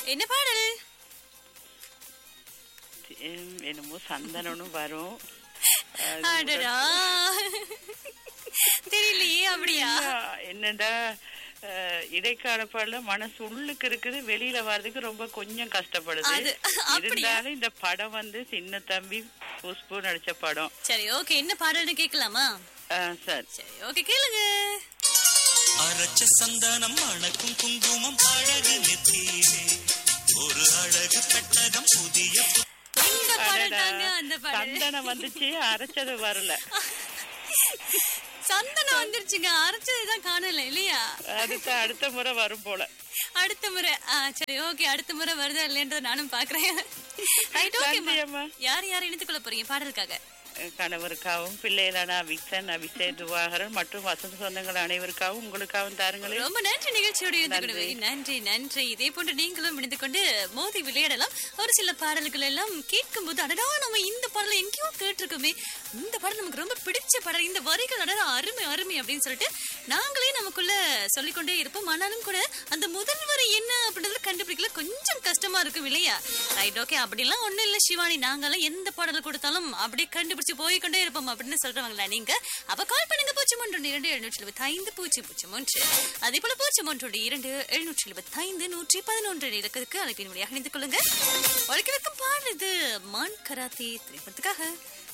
என்ன பாடல் எம், என்னமோ சந்தனனும் வரும் அது அடடா தெரியலையே அப்படியா என்ன- என்னடா அஹ், இடைக்கால பாடல மனசு உள்ளுக்கு இருக்குது வெளியில வர்றதுக்கு ரொம்ப கொஞ்சம் கஷ்டப்படுது அது, அப்படியா? இருந்தாலும் இந்த படம் வந்து சின்ன தம்பி புஷ்பு நடிச்ச படம் சரி ஓகே என்ன பாடல்னு கேட்கலாமா அஹ், சார் சரி ஓகே கேளுங்க அரைச்ச சந்தனம் அணக்கும் குங்குமம் அழகு நெத்தியிலே ஒரு அழகு பெட்டகம் புதிய பு- இந்த பாடல் அடடா, தாங்க அந்த பாடல் சந்தனம் வந்துச்சு அரைச்சது வரல சந்தனம் வந்துருச்சுங்க அரைச்சதுதான் காணல இல்லையா அடுத்த அடுத்த முறை வரும் போல அடுத்த முறை ஆ, சரி ஓகே அடுத்த முறை வருதா இல்லையன்றத நானும் பாக்குறேன் ரைட் ஓகே நன்றி அம்மா. யார் யார் இணைத்துக் கொள்ள போறீங்க பாடலுக்காக கணவருக்காகவும் பிள்ளைகளான விக்சன் அபிஷேக் துவாகரன் மற்றும் வசந்த சொந்தங்கள் அனைவருக்காகவும் உங்களுக்காகவும் தாருங்களே ரொம்ப நன்றி நிகழ்ச்சியோடு இருந்து கொண்டு நன்றி நன்றி இதே போன்று நீங்களும் இணைந்து கொண்டு மோதி விளையாடலாம் ஒரு சில பாடல்கள் எல்லாம் கேட்கும் போது அடடா நம்ம இந்த பாடலை எங்கேயோ கேட்டிருக்கோமே இந்த பாடல் நமக்கு ரொம்ப பிடிச்ச பாடல் இந்த வரிகள் அடடா அருமை அருமை அப்படின்னு சொல்லிட்டு நாங்களே நமக்குள்ள சொல்லிக்கொண்டே இருப்போம் ஆனாலும் கூட அந்த முதல் வரி என்ன அப்படின்றத கண்டுபிடிக்கல கொஞ்சம் கஷ்டமா இருக்கும் இல்லையா ரைட் ஓகே அப்படிலாம் ஒண்ணும் இல்ல சிவானி நாங்கெல்லாம் எந்த பாடல் கொடுத்தாலும் அப்படியே கண்டுபிடிச்சு போய்க்கொண்டே இருப்போம் அப்படின்னு சொல்றவங்களா நீங்க அப்ப கால் பண்ணுங்க பூஜ்ஜியம் ஒன்று இரண்டு எழுநூற்றி எழுபத்தி ஐந்து பூஜ்ஜியம் பூஜ்ஜியம் ஒன்று அதே போல பூஜ்ஜியம் ஒன்று இரண்டு எழுநூற்றி எழுபத்தி ஐந்து நூற்றி பதினொன்று இலக்கத்துக்கு அழைப்பின் வழியாக இணைந்து கொள்ளுங்க உழைக்க வைக்கும் பாடுறது மான் கராத்தே திரைப்படத்துக்காக